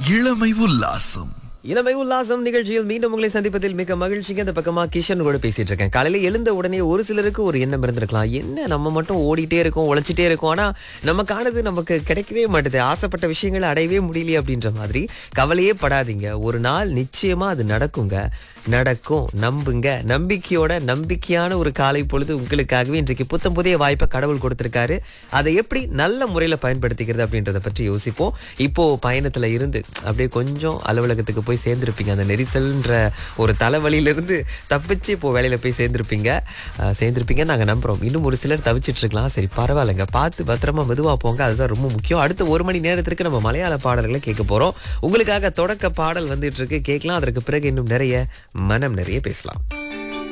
இளமை உல்லாசம் இளமை உல்லாசம் நிகழ்ச்சியில் மீண்டும் உங்களை சந்திப்பதில் மிக மகிழ்ச்சிங்க இந்த பக்கமா கிஷன் கூட பேசிட்டு இருக்கேன் காலையில எழுந்த உடனே ஒரு சிலருக்கு ஒரு எண்ணம் இருந்திருக்கலாம் என்ன நம்ம மட்டும் ஓடிட்டே இருக்கோம் உழைச்சிட்டே இருக்கோம் ஆனா நமக்கானது நமக்கு கிடைக்கவே மாட்டுது ஆசைப்பட்ட விஷயங்களை அடையவே முடியலையே அப்படின்ற மாதிரி கவலையே படாதீங்க ஒரு நாள் நிச்சயமா அது நடக்குங்க நடக்கும் நம்புங்க நம்பிக்கையோட நம்பிக்கையான ஒரு காலை பொழுது உங்களுக்காகவே இன்றைக்கு புத்தம் புதிய வாய்ப்பை கடவுள் கொடுத்திருக்காரு அதை எப்படி நல்ல முறையில பயன்படுத்திக்கிறது அப்படின்றத பற்றி யோசிப்போம் இப்போ பயணத்துல இருந்து அப்படியே கொஞ்சம் அலுவலகத்துக்கு போய் சேர்ந்திருப்பீங்க அந்த நெரிசல்ன்ற ஒரு தலைவலியிலிருந்து தப்பிச்சு இப்போ வேலையில போய் சேர்ந்திருப்பீங்க அஹ், சேர்ந்திருப்பீங்க நாங்க நம்புறோம் இன்னும் ஒரு சிலர் தவிச்சிட்டு இருக்கலாம் சரி பரவாயில்லைங்க பார்த்து பத்திரமா மெதுவா போங்க அதுதான் ரொம்ப முக்கியம் அடுத்த ஒரு மணி நேரத்திற்கு நம்ம மலையாள பாடல்களை கேட்க போறோம் உங்களுக்காக தொடக்க பாடல் வந்துட்டு இருக்கு கேட்கலாம் அதற்கு பிறகு இன்னும் நிறைய மனம் நிறைய பேசலாம்